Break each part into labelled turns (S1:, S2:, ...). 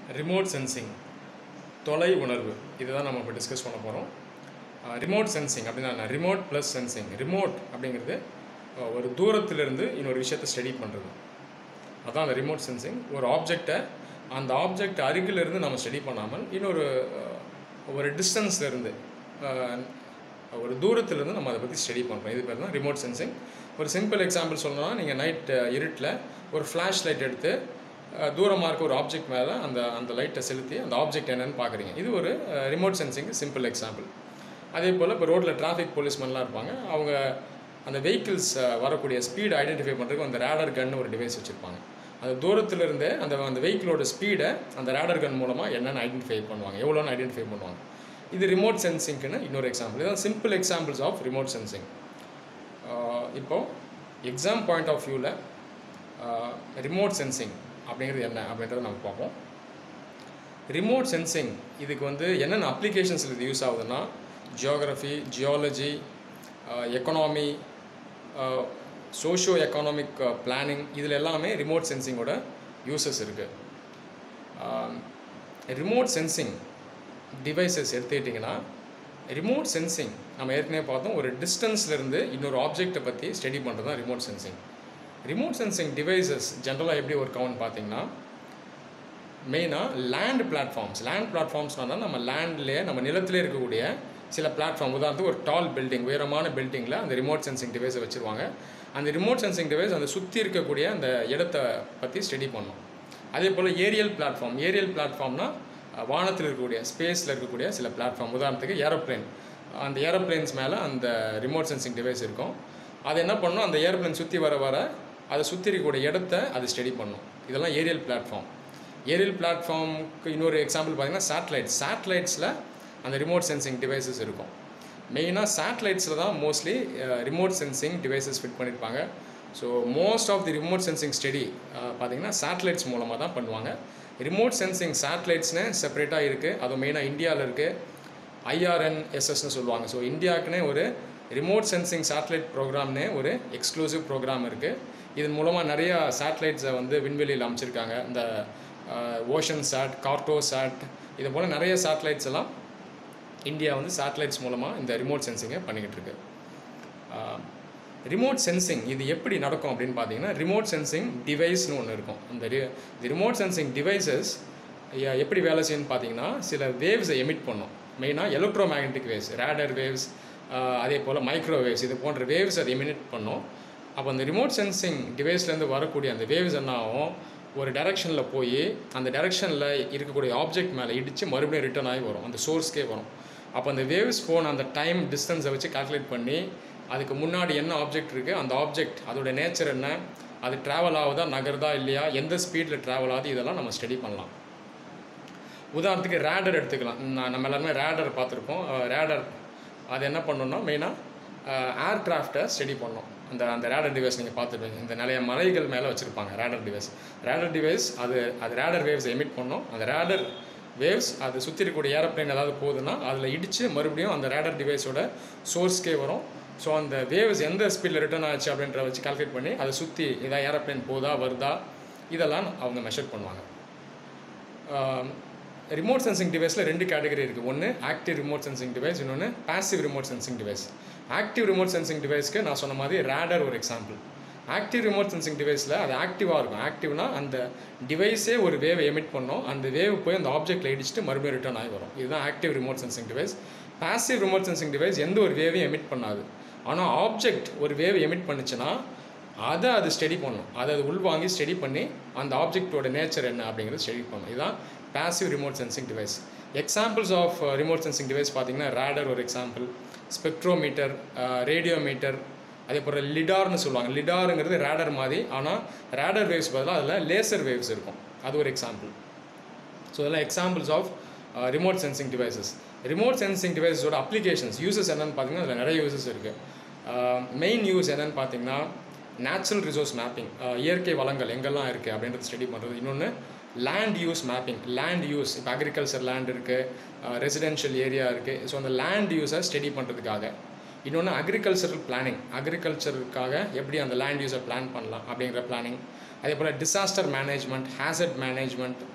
S1: remote sensing தொலை உணர்வு இதுதான் நம்ம இப்போ டிஸ்கஸ் பண்ண போகிறோம் ரிமோட் சென்சிங் அப்படின்னா ரிமோட் ப்ளஸ் சென்சிங் ரிமோட் அப்படிங்கிறது அஹ், ஒரு தூரத்திலிருந்து இன்னொரு விஷயத்தை ஸ்டடி பண்ணுறது அதான் அந்த ரிமோட் சென்சிங் ஒரு ஆப்ஜெக்டை அந்த ஆப்ஜெக்ட் அருகிலிருந்து நம்ம ஸ்டடி பண்ணாமல் இன்னொரு அஹ், ஒரு டிஸ்டன்ஸ்லேருந்து ஒரு தூரத்திலிருந்து நம்ம அதை பற்றி ஸ்டடி பண்ணுறோம் இது பேர் தான் ரிமோட் சென்சிங் ஒரு சிம்பிள் எக்ஸாம்பிள் சொல்லணும்னா நீங்கள் நைட் இருட்டில் ஒரு ஃப்ளாஷ் லைட் எடுத்து தூரமாக இருக்க ஒரு ஆப்ஜெக்ட் மேலே அந்த அந்த லைட்டை செலுத்தி அந்த ஆப்ஜெக்ட் என்னன்னு பார்க்குறீங்க இது ஒரு ரிமோட் சென்சிங் சிம்பிள் எக்ஸாம்பிள் அதே போல் இப்போ ரோட்டில் டிராஃபிக் போலீஸ்மென்லாம் இருப்பாங்க அவங்க அந்த வெஹிக்கிள்ஸ் வரக்கூடிய ஸ்பீட் ஐடென்டிஃபை பண்ணுறதுக்கு அந்த ரேடர் கன் ஒரு டிவைஸ் வச்சுருப்பாங்க அந்த தூரத்துல இருந்தே அந்த அந்த வெஹிக்கிளோட ஸ்பீடை அந்த ரேடர் கன் மூலமாக என்னென்னு ஐடென்டிஃபை பண்ணுவாங்க எவ்வளோன்னு ஐடென்டிஃபை பண்ணுவாங்க இது ரிமோட் சென்சிங்க்குன்னு இன்னொரு எக்ஸாம்பிள் இதுதான் simple examples of remote sensing இப்போது எக்ஸாம் பாயிண்ட் ஆஃப் வியூவில் ரிமோட் சென்சிங் அப்படிங்கிறது என்ன அப்படின்றத நம்ம பார்ப்போம் ரிமோட் சென்சிங் இதுக்கு வந்து என்னென்ன அப்ளிகேஷன்ஸில் இது யூஸ் ஆகுதுன்னா geography geology economy socio economic planning இதில் எல்லாமே ரிமோட் சென்சிங்கோட யூசஸ் இருக்குது ரிமோட் சென்சிங் டிவைசஸ் எடுத்துக்கிட்டிங்கன்னா ரிமோட் சென்சிங் நம்ம ஏற்கனவே பார்த்தோம் ஒரு டிஸ்டன்ஸ்லேருந்து இன்னொரு ஆப்ஜெக்ட்டை பற்றி ஸ்டடி பண்ணுறது தான் remote sensing remote sensing devices ஜென்ரலாக எப்படி ஒர்க் ஆகும்னு பார்த்தீங்கன்னா மெயினாக லேண்ட் பிளாட்ஃபார்ம்ஸ் லேண்ட் பிளாட்ஃபார்ம்ஸ்னால் நம்ம லேண்ட்லேயே நம்ம நிலத்திலே இருக்கக்கூடிய சில பிளாட்ஃபார்ம் உதாரணத்துக்கு ஒரு டால் பில்டிங் உயரமான பில்டிங்கில் அந்த ரிமோட் சென்சிங் டிவைஸை வச்சுருவாங்க அந்த ரிமோட் சென்சிங் டிவைஸ் அந்த சுற்றி இருக்கக்கூடிய அந்த இடத்த பற்றி ஸ்டடி பண்ணும் அதே போல் ஏரியல் பிளாட்ஃபார்ம் ஏரியல் பிளாட்ஃபார்ம்னா வானத்தில் இருக்கக்கூடிய ஸ்பேஸில் இருக்கக்கூடிய சில பிளாட்ஃபார்ம் உதாரணத்துக்கு ஏரோப்ளேன் அந்த ஏரோப்ளேன்ஸ் மேலே அந்த ரிமோட் சென்சிங் டிவைஸ் இருக்கும் அது என்ன பண்ணும் அந்த ஏரோப்ளேன் சுற்றி வர வர அதை சுற்றி இருக்கக்கூடிய இடத்த அது ஸ்டடி பண்ணும் இதெல்லாம் ஏரியல் பிளாட்ஃபார்ம் ஏரியல் பிளாட்ஃபார்முக்கு இன்னொரு எக்ஸாம்பிள் பார்த்தீங்கன்னா சேட்டலைட் சேட்டலைட்ஸில் அந்த ரிமோட் சென்சிங் டிவைசஸ் இருக்கும் மெயினாக சேட்டலைட்ஸில் தான் mostly remote sensing devices fit பண்ணியிருப்பாங்க so most of the remote sensing study பார்த்தீங்கன்னா சேட்டலைட்ஸ் மூலமாக தான் பண்ணுவாங்க ரிமோட் சென்சிங் சேட்டலைட்ஸ்னு செப்பரேட்டாக இருக்குது அதுவும் மெயினாக இந்தியாவில் இருக்குது ஐஆர்என்எஸ்எஸ்னு சொல்லுவாங்க ஸோ இந்தியாவுக்குனே ஒரு ரிமோட் சென்சிங் சேட்டலைட் ப்ரோக்ராம்னு ஒரு எக்ஸ்க்ளூசிவ் ப்ரோக்ராம் இருக்குது இதன் மூலமாக நிறையா சேட்டலைட்ஸை வந்து விண்வெளியில் அமைச்சிருக்காங்க இந்த ஓஷன் சேட் கார்டோ சேட் இது போல் நிறைய சேட்டலைட்ஸ் எல்லாம் இந்தியா வந்து சேட்டலைட்ஸ் மூலமாக இந்த ரிமோட் சென்சிங்கை பண்ணிக்கிட்டு இருக்கு ரிமோட் சென்சிங் இது எப்படி நடக்கும் அப்படின்னு பார்த்தீங்கன்னா ரிமோட் சென்சிங் டிவைஸ்னு ஒன்று இருக்கும் அந்த ரிமோட் சென்சிங் டிவைசஸ் எப்படி வேலை செய்யணும்னு பார்த்தீங்கன்னா சில வேவ்ஸை எமிட் பண்ணும் மெயினாக electromagnetic waves radar waves அதே போல் மைக்ரோ வேவ்ஸ் இது போன்ற வேவ்ஸ் அதை எமினேட் பண்ணும் அப்போ அந்த ரிமோட் சென்சிங் டிவைஸ்லேருந்து வரக்கூடிய அந்த வேவ்ஸ் என்ன ஆகும் ஒரு டைரெக்ஷனில் போய் அந்த டைரெக்ஷனில் இருக்கக்கூடிய ஆப்ஜெக்ட் மேலே இடித்து மறுபடியும் ரிட்டர்ன் ஆகி வரும் அந்த சோர்ஸ்க்கே வரும் அப்போ அந்த வேவ்ஸ் போன அந்த டைம் டிஸ்டன்ஸை வச்சு கால்குலேட் பண்ணி அதுக்கு முன்னாடி என்ன ஆப்ஜெக்ட் இருக்குது அந்த ஆப்ஜெக்ட் அதோட நேச்சர் என்ன அது ட்ராவல் ஆகுதா நகருதா இல்லையா எந்த ஸ்பீடில் ட்ராவல் ஆகுது இதெல்லாம் நம்ம ஸ்டடி பண்ணலாம் உதாரணத்துக்கு ரேடர் எடுத்துக்கலாம் நான் நம்ம எல்லாருமே ரேடர் பார்த்துருப்போம் ரேடர் அது என்ன பண்ணணும்னா மெயினாக ஏர் கிராஃப்டை ஸ்டடி பண்ணோம் அந்த அந்த ரேடர் டிவைஸ் நீங்கள் பார்த்துருப்பீங்க இந்த நிறைய மலைகள் மேலே வச்சுருப்பாங்க ரேடர் டிவைஸ் ரேடர் டிவைஸ் அது அது ரேடர் வேவ்ஸ் எமிட் பண்ணோம் அந்த ரேடர் வேவ்ஸ் அது சுற்றி இருக்கக்கூடிய ஏரோப்ளைன் ஏதாவது போகுதுன்னா அதில் இடித்து மறுபடியும் அந்த ரேடர் டிவைஸோட சோர்ஸ்க்கே வரும் ஸோ அந்த வேவ்ஸ் எந்த ஸ்பீடில் ரிட்டர்ன் ஆச்சு அப்படின்ற வச்சு கால்குலேட் பண்ணி அதை சுற்றி ஏதாவது ஏரோப்ளைன் போதா வருதா இதெல்லாம் அவங்க மெஷர் பண்ணுவாங்க ரிமோட் சென்சிங் டிவைஸில் ரெண்டு கேட்டகரி இருக்குது ஒன்று ஆக்டிவ் ரிமோட் சென்சிங் டிவைஸ் இன்னொன்று passive remote sensing device active remote sensing டிவைஸ்க்கு நான் சொன்ன மாதிரி ரேடர் ஒரு எக்ஸாம்பிள் ஆக்டிவ் ரிமோட் சென்சிங் டிவைஸில் அது ஆக்டிவாக இருக்கும் ஆக்டிவ்னா அந்த டிவைஸே ஒரு வேவை எமிட் பண்ணோம் அந்த வேவ் போய் அந்த ஆப்ஜெக்ட்டில் இடிச்சுட்டு மறுபடியும் ரிட்டர்ன் ஆகி வரும் இதுதான் active remote sensing device passive remote sensing device எந்த ஒரு வேவையும் எமிட் பண்ணாது ஆனால் ஆப்ஜெக்ட் ஒரு வேவ் எமிட் பண்ணுச்சுன்னா அதை அது ஸ்டடி பண்ணும் அதை அது உள்வாங்கி ஸ்டடி பண்ணி அந்த ஆப்ஜெக்டோட நேச்சர் என்ன அப்படிங்கிறது ஸ்டடி பண்ணும் இதுதான் passive remote sensing device examples of remote sensing device பார்த்தீங்கன்னா ரேடர் ஒரு எக்ஸாம்பிள் ஸ்பெக்ட்ரோமீட்டர் ரேடியோமீட்டர் அதே போல் லிடார்னு சொல்லுவாங்க லிடாருங்கிறது ரேடர் மாதிரி ஆனால் ரேடர் வேவ்ஸ் பதிலாக அதில் லேசர் வேவ்ஸ் இருக்கும் அது ஒரு எக்ஸாம்பிள் ஸோ இதெல்லாம் examples of remote sensing devices remote sensing டிவைஸஸோட அப்ளிகேஷன்ஸ் யூசஸ் என்னென்னு பார்த்தீங்கன்னா அதில் நிறைய யூசஸ் இருக்குது மெயின் யூஸ் என்னென்னு பார்த்தீங்கன்னா நேச்சுரல் ரிசோர்ஸ் மேப்பிங் இயற்கை வளங்கள் எங்கெல்லாம் இருக்குது அப்படின்றது ஸ்டடி பண்ணுறது இன்னொன்று land use mapping land use இப்போ அக்ரிகல்ச்சர் லேண்ட் இருக்குது ரெசிடென்ஷியல் ஏரியா இருக்குது ஸோ அந்த லேண்ட் யூஸை ஸ்டடி பண்ணுறதுக்காக இன்னொன்று அக்ரிகல்ச்சரல் பிளானிங் அக்ரிகல்ச்சருக்காக எப்படி அந்த லேண்ட் யூஸை பிளான் பண்ணலாம் அப்படிங்கிற பிளானிங் அதே போல் டிசாஸ்டர் மேனேஜ்மெண்ட் ஹேசட் மேனேஜ்மெண்ட் இப்போ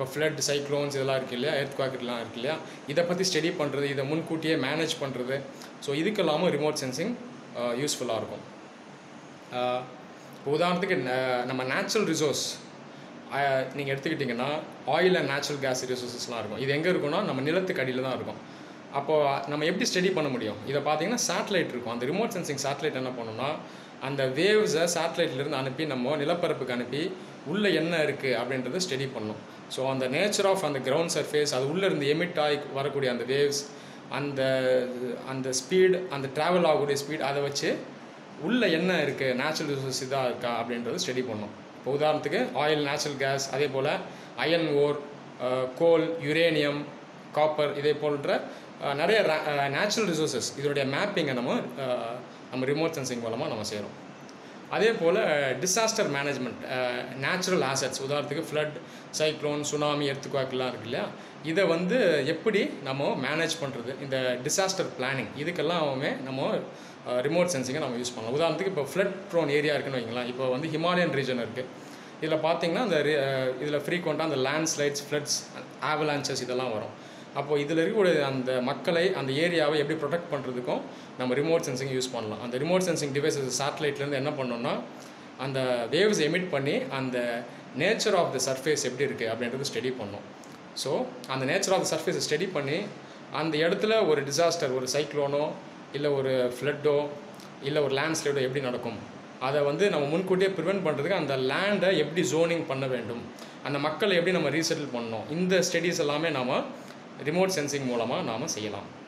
S1: இப்போ ஃப்ளட் சைக்ளோன்ஸ் இதெல்லாம் இருக்குது இல்லையா எர்த்குவாக்கெலாம் இருக்கு இல்லையா இதை பற்றி ஸ்டடி பண்ணுறது இதை முன்கூட்டியே மேனேஜ் பண்ணுறது ஸோ இதுக்கெல்லாமும் ரிமோட் சென்சிங் யூஸ்ஃபுல்லாக இருக்கும் ஆஹ் இப்போ உதாரணத்துக்கு ந- நம்ம நேச்சுரல் ரிசோர்ஸ் நீங்கள் எடுத்துக்கிட்டிங்கன்னா ஆயில் அண்ட் நேச்சுரல் கேஸ் ரிசோர்ஸஸ்லாம் இருக்கும் இது எங்கே இருக்கும்னா நம்ம நிலத்துக்கு அடியில் தான் இருக்கும் அப்போது நம்ம எப்படி ஸ்டடி பண்ண முடியும் இதை பார்த்தீங்கன்னா சேட்டலைட் இருக்கும் அந்த ரிமோட் சென்சிங் சேட்டலைட் என்ன பண்ணுன்னா அந்த வேவ்ஸை சேட்டலைட்லேருந்து அனுப்பி நம்ம நிலப்பரப்புக்கு அனுப்பி உள்ளே என்ன இருக்குது அப்படின்றத ஸ்டடி பண்ணும் ஸோ அந்த நேச்சர் ஆஃப் அந்த கிரவுண்ட் சர்ஃபேஸ் அது உள்ளே இருந்து எமிட் ஆகி வரக்கூடிய அந்த வேவ்ஸ் அந்த அந்த ஸ்பீட் அந்த ட்ராவல் ஆகக்கூடிய ஸ்பீட் அதை வச்சு உள்ளே என்ன இருக்குது நேச்சுரல் ரிசோர்ஸ் இதாக இருக்கா அப்படின்றது ஸ்டடி பண்ணோம் இப்போ உதாரணத்துக்கு ஆயில் நேச்சுரல் கேஸ் அதே போல் iron ore coal uranium copper இதே போன்ற அஹ், நிறைய நேச்சுரல் ரிசோர்ஸஸ் இதோடைய மேப்பிங்கை நம்ம அஹ், நம்ம ரிமோட் சென்சிங் மூலமாக நம்ம செய்கிறோம் அதே போல் டிசாஸ்டர் மேனேஜ்மெண்ட் நேச்சுரல் ஆசட்ஸ் உதாரணத்துக்கு ஃப்ளட் சைக்ளோன் சுனாமி எர்த்துக்குவாக்கெலாம் இருக்கு இல்லையா இதை வந்து எப்படி நம்ம மேனேஜ் பண்ணுறது இந்த டிசாஸ்டர் பிளானிங் இதுக்கெல்லாமே நம்ம ரிமோட் சென்சிங்கை நம்ம யூஸ் பண்ணலாம் உதாரணத்துக்கு இப்போ ஃப்ளட் ப்ரோன் ஏரியா இருக்குன்னு வைங்களேன் இப்போ வந்து ஹிமாலயன் ரீஜன் இருக்குது இதில் பார்த்தீங்கன்னா அந்த இதில் ஃப்ரீக்வெண்ட்டாக அந்த லேண்ட்ஸ்லைட்ஸ் ஃப்ளட்ஸ் ஆவலான்ச்சஸ் இதெல்லாம் வரும் அப்போ இதில் இருக்கக்கூடிய அந்த மக்களை அந்த ஏரியாவை எப்படி ப்ரொடெக்ட் பண்ணுறதுக்கும் நம்ம ரிமோட் சென்சிங் யூஸ் பண்ணலாம் அந்த ரிமோட் சென்சிங் டிவைசஸ் சேட்டலைட்லேருந்து என்ன பண்ணோம்னா அந்த வேவ்ஸ் எமிட் பண்ணி அந்த நேச்சர் ஆஃப் த சர்ஃபேஸ் எப்படி இருக்குது அப்படின்றது ஸ்டடி பண்ணோம் ஸோ அந்த நேச்சர் ஆஃப் த சர்ஃபேஸை ஸ்டடி பண்ணி அந்த இடத்துல ஒரு டிசாஸ்டர் ஒரு சைக்ளோனோ இல்லை ஒரு ஃப்ளட்டோ இல்லை ஒரு லேண்ட்ஸ்லைடோ எப்படி நடக்கும் அதை வந்து நம்ம முன்கூட்டியே ப்ரிவென்ட் பண்ணுறதுக்கு அந்த லேண்டை எப்படி ஜோனிங் பண்ண வேண்டும் அந்த மக்களை எப்படி நம்ம ரீசெட்டில் பண்ணணும் இந்த ஸ்டடீஸ் எல்லாமே நாம் ரிமோட் சென்சிங் மூலமாக நாம் செய்யலாம்